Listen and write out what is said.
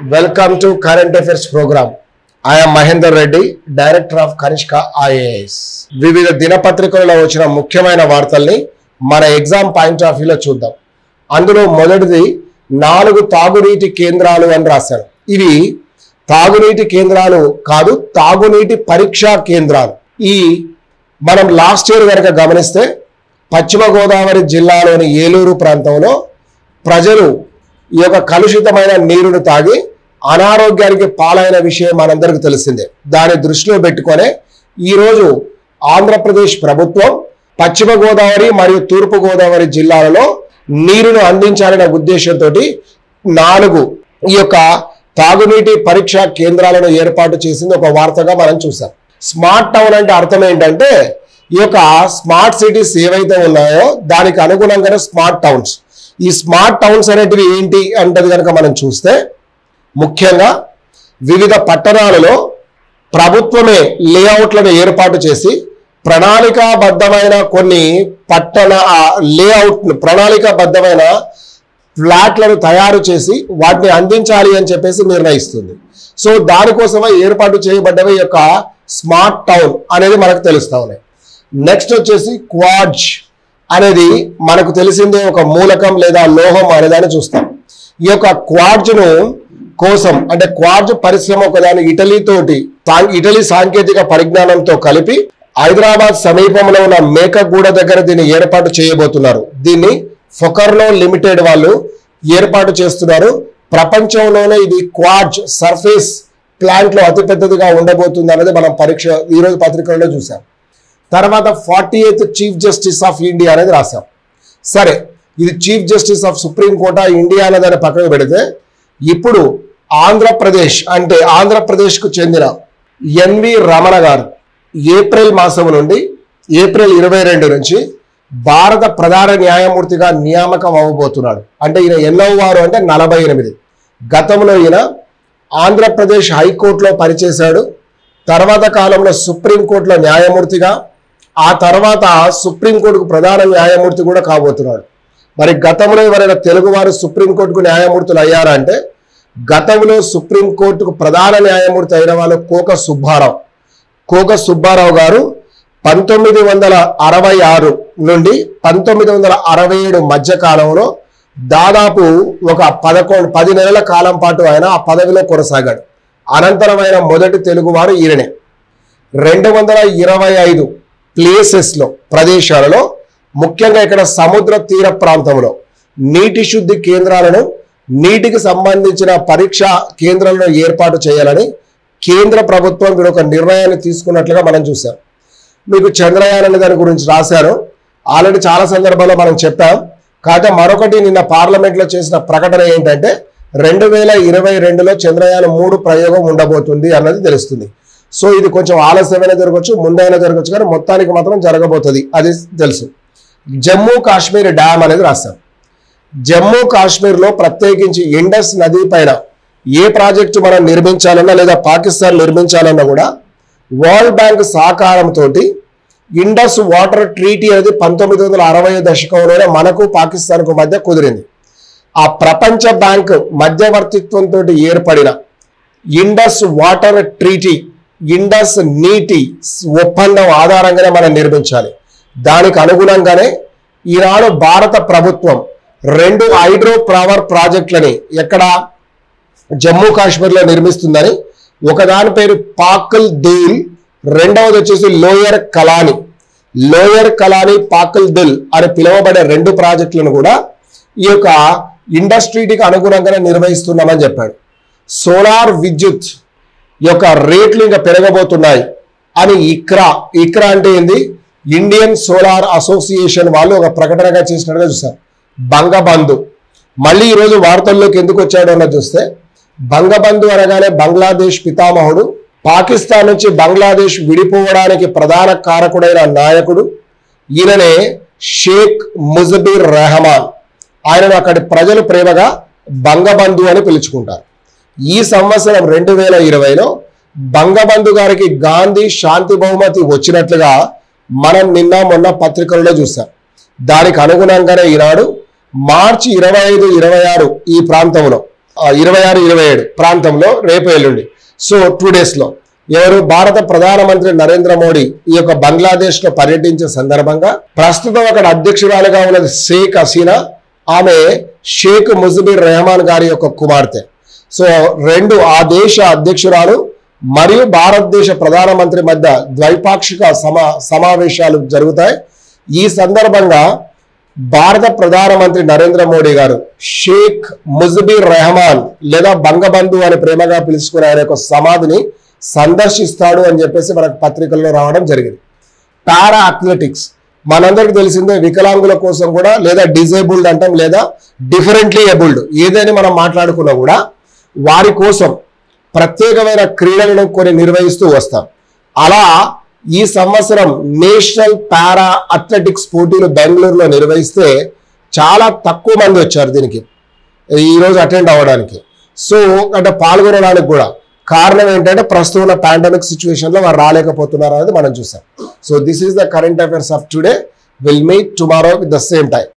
welcome to current affairs programme I'm Mahender Reddy director of Kanishka IAS వివిధ దినపత్రికలలో వచ్చిన ముఖ్యమైన వార్తల్ని మన ఎగ్జామ్ పాయింట్ ఆఫ్ వ్యూలో చూద్దాం అందులో మొదటిది నాలుగు తాగునీటి కేంద్రాలు అని రాశారు ఇవి తాగునీటి కేంద్రాలు కాదు తాగునీటి పరీక్షా కేంద్రాలు ఈ మనం లాస్ట్ ఇయర్ కనుక గమనిస్తే పశ్చిమ గోదావరి జిల్లాలోని ఏలూరు ప్రాంతంలో ప్రజలు ఈ యొక్క కలుషితమైన నీరును తాగి అనారోగ్యానికి పాలైన విషయం మనందరికీ తెలిసిందే దాన్ని దృష్టిలో పెట్టుకొనే ఈరోజు ఆంధ్రప్రదేశ్ ప్రభుత్వం పశ్చిమ గోదావరి మరియు తూర్పు గోదావరి జిల్లాలలో నీరును అందించాలనే ఉద్దేశంతో నాలుగు ఈ యొక్క తాగునీటి పరీక్షా కేంద్రాలను ఏర్పాటు చేసింది ఒక వార్తగా మనం చూసాం స్మార్ట్ టౌన్ అంటే అర్థం ఏంటంటే ఈ యొక్క స్మార్ట్ సిటీస్ ఏవైతే ఉన్నాయో దానికి అనుగుణంగానే స్మార్ట్ టౌన్స్ ఈ స్మార్ట్ టౌన్స్ అనేటివి ఏంటి అంటది కనుక మనం చూస్తే ముఖ్యంగా వివిధ పట్టణాలలో ప్రభుత్వమే లేఅవుట్లను ఏర్పాటు చేసి ప్రణాళికాబద్ధమైన కొన్ని పట్టణ లేఅవుట్ ప్రణాళికాబద్ధమైన ఫ్లాట్లను తయారు చేసి వాటిని అందించాలి అని చెప్పేసి నిర్ణయిస్తుంది సో దానికోసమే ఏర్పాటు చేయబడ్డవి ఈ యొక్క స్మార్ట్ టౌన్ అనేది మనకు తెలుస్తా ఉన్నాయి నెక్స్ట్ వచ్చేసి క్వాడ్జ్ అనేది మనకు తెలిసిందే ఒక మూలకం లేదా లోహం అనేదాన్ని చూస్తాం ఈ యొక్క క్వాడ్జ్ను కోసం అంటే క్వాడ్జ్ పరిశ్రమ ఒకదాని ఇటలీ తోటి సాం- ఇటలీ సాంకేతిక పరిజ్ఞానంతో కలిపి హైదరాబాద్ సమీపంలో ఉన్న మేకగూడ దగ్గర దీన్ని ఏర్పాటు చేయబోతున్నారు దీన్ని ఫొకర్లో లిమిటెడ్ వాళ్ళు ఏర్పాటు చేస్తున్నారు ప్రపంచంలోనే ఇది క్వాడ్జ్ సర్ఫేస్ ప్లాంట్ లో అతిపెద్దదిగా ఉండబోతుంది అనేది మనం పరీక్ష ఈ రోజు పత్రికల్లో చూసాం తర్వాత forty eighth chief justice of India అనేది రాశాం సరే ఇది chief justice of supreme court of India అనేదాన్ని పక్కన పెడితే ఇప్పుడు ఆంధ్రప్రదేశ్ అంటే ఆంధ్రప్రదేశ్కు చెందిన ఎన్వి రమణ గారు ఏప్రిల్ మాసం నుండి ఏప్రిల్ ఇరవై రెండు నుంచి భారత ప్రధాన న్యాయమూర్తిగా నియామకం అవ్వబోతున్నాడు అంటే ఈయన ఎన్నో వారు అంటే నలభై ఎనిమిది గతంలో ఈయన ఆంధ్రప్రదేశ్ హైకోర్టులో పనిచేశాడు తర్వాత కాలంలో సుప్రీంకోర్టులో న్యాయమూర్తిగా ఆ తర్వాత సుప్రీంకోర్టుకు ప్రధాన న్యాయమూర్తి కూడా కాబోతున్నాడు మరి గతంలో ఎవరైనా తెలుగువారు సుప్రీంకోర్టుకు న్యాయమూర్తులు అయ్యారా అంటే గతంలో సుప్రీంకోర్టుకు ప్రధాన న్యాయమూర్తి అయిన వాళ్ళు కోక సుబ్బారావు కోక సుబ్బారావు గారు పంతొమ్మిది వందల అరవై ఆరు నుండి పంతొమ్మిది వందల అరవై ఏడు మధ్య కాలంలో దాదాపు ఒక పదకొండు పది నెలల కాలం పాటు ఆయన ఆ పదవిలో కొనసాగాడు అనంతరం ఆయన మొదటి తెలుగువారు ఈయననే రెండు వందల ఇరవై ఐదు ప్లేసెస్లో ప్రదేశాలలో ముఖ్యంగా ఇక్కడ సముద్ర తీర ప్రాంతంలో నీటి శుద్ధి కేంద్రాలను నీటికి సంబంధించిన పరీక్షా కేంద్రాలను ఏర్పాటు చేయాలని కేంద్ర ప్రభుత్వం ఇక్కడ ఒక నిర్ణయాన్ని తీసుకున్నట్లుగా మనం చూసాం మీకు చంద్రయాన్ అనే దాని గురించి రాశారు ఆల్రెడీ చాలా సందర్భాల్లో మనం చెప్పాం కాకపోతే మరొకటి నిన్న పార్లమెంట్లో చేసిన ప్రకటన ఏంటంటే రెండు వేల ఇరవై రెండులో చంద్రయాన్ మూడు ప్రయోగం ఉండబోతుంది అన్నది తెలుస్తుంది సో ఇది కొంచెం ఆలస్యమైన జరగవచ్చు ముందైనా జరగవచ్చు కానీ మొత్తానికి మాత్రం జరగబోతుంది అది తెలుసు జమ్మూ కాశ్మీర్ డ్యామ్ అనేది రాశాం జమ్మూ కాశ్మీర్లో ప్రత్యేకించి ఇండస్ నది పైన ఏ ప్రాజెక్టు మనం నిర్మించాలన్నా లేదా పాకిస్తాన్ నిర్మించాలన్నా కూడా వరల్డ్ బ్యాంక్ సహకారంతో ఇండస్ వాటర్ ట్రీటీ అనేది పంతొమ్మిది వందల అరవై దశకంలోనే మనకు పాకిస్తాన్కు మధ్య కుదిరింది ఆ ప్రపంచ బ్యాంక్ మధ్యవర్తిత్వంతో ఏర్పడిన ఇండస్ వాటర్ ట్రీటీ ఇండస్ నీటి ఒప్పందం ఆధారంగానే మనం నిర్మించాలి దానికి అనుగుణంగానే ఈనాడు భారత ప్రభుత్వం రెండు హైడ్రో పవర్ ప్రాజెక్టులని ఎక్కడ జమ్మూ కాశ్మీర్లో నిర్మిస్తుందని ఒకదాని పేరు పాకల్ దిల్ రెండవది వచ్చేసి లోయర్ కలాని లోయర్ కలాని పాకల్ దిల్ అని పిలువబడే రెండు ప్రాజెక్టులను కూడా ఈ యొక్క ఇండస్ట్రీకి అనుగుణంగానే నిర్వహిస్తున్నామని చెప్పాడు సోలార్ విద్యుత్ యొక్క రేట్లు ఇంకా పెరగబోతున్నాయి అని ఇక్రా ఇక్రా అంటే ఏంది ఇండియన్ సోలార్ అసోసియేషన్ వాళ్ళు ఒక ప్రకటనగా చేసినట్టుగా చూసారు బంగబంధు మళ్ళీ ఈరోజు వార్తల్లోకి ఎందుకు వచ్చాడు అన్నది చూస్తే బంగబంధు అనగానే బంగ్లాదేశ్ పితామహుడు పాకిస్తాన్ నుంచి బంగ్లాదేశ్ విడిపోవడానికి ప్రధాన కారకుడైన నాయకుడు ఈయననే షేక్ ముజబిర్ రెహమాన్ ఆయనను అక్కడి ప్రజలు ప్రేమగా బంగబంధు అని పిలుచుకుంటారు ఈ సంవత్సరం రెండు వేల ఇరవైలో బంగబంధు గారికి గాంధీ శాంతి బహుమతి వచ్చినట్లుగా మనం నిన్న మొన్న పత్రికల్లో చూసాం దానికి అనుగుణంగానే ఈనాడు మార్చి ఇరవై ఐదు ఇరవై ఆరు ఈ ప్రాంతంలో ఇరవై ఆరు ఇరవై ఏడు ప్రాంతంలో రేపు ఎల్లుండి సో టూ డేస్ లో ఎవరు భారత ప్రధానమంత్రి నరేంద్ర మోడీ ఈ యొక్క బంగ్లాదేశ్ లో పర్యటించే సందర్భంగా ప్రస్తుతం అక్కడ అధ్యక్షురాలుగా ఉన్నది షేక్ హసీనా ఆమె షేక్ ముజబిర్ రెహమాన్ గారి యొక్క కుమార్తె సో రెండు ఆ దేశ అధ్యక్షురాలు మరియు భారతదేశ ప్రధానమంత్రి మధ్య ద్వైపాక్షిక సమా సమావేశాలు జరుగుతాయి ఈ సందర్భంగా భారత ప్రధానమంత్రి నరేంద్ర మోడీ గారు షేక్ ముజబిర్ రెహమాన్ లేదా బంగబంధు అని ప్రేమగా పిలుచుకునే ఆయన యొక్క సమాధిని సందర్శిస్తాడు అని చెప్పేసి మనకు పత్రికల్లో రావడం జరిగింది పారా అథ్లెటిక్స్ మనందరికి తెలిసిందే వికలాంగుల కోసం కూడా లేదా డిజేబుల్డ్ అంటాం లేదా డిఫరెంట్లీ ఎబుల్డ్ ఏదైనా మనం మాట్లాడుకున్నా కూడా వారి కోసం ప్రత్యేకమైన క్రీడలను కొన్ని నిర్వహిస్తూ వస్తాం అలా ఈ సంవత్సరం నేషనల్ పారా అథ్లెటిక్స్ పోటీలు బెంగళూరులో నిర్వహిస్తే చాలా తక్కువ మంది వచ్చారు దీనికి ఈరోజు అటెండ్ అవ్వడానికి సో అంటే పాల్గొనడానికి కూడా కారణం ఏంటంటే ప్రస్తుతం ఉన్న పాండమిక్ సిచ్యువేషన్ లో వారు రాలేకపోతున్నారు అనేది మనం చూసాం so this is the current affairs of today will meet tomorrow with the same time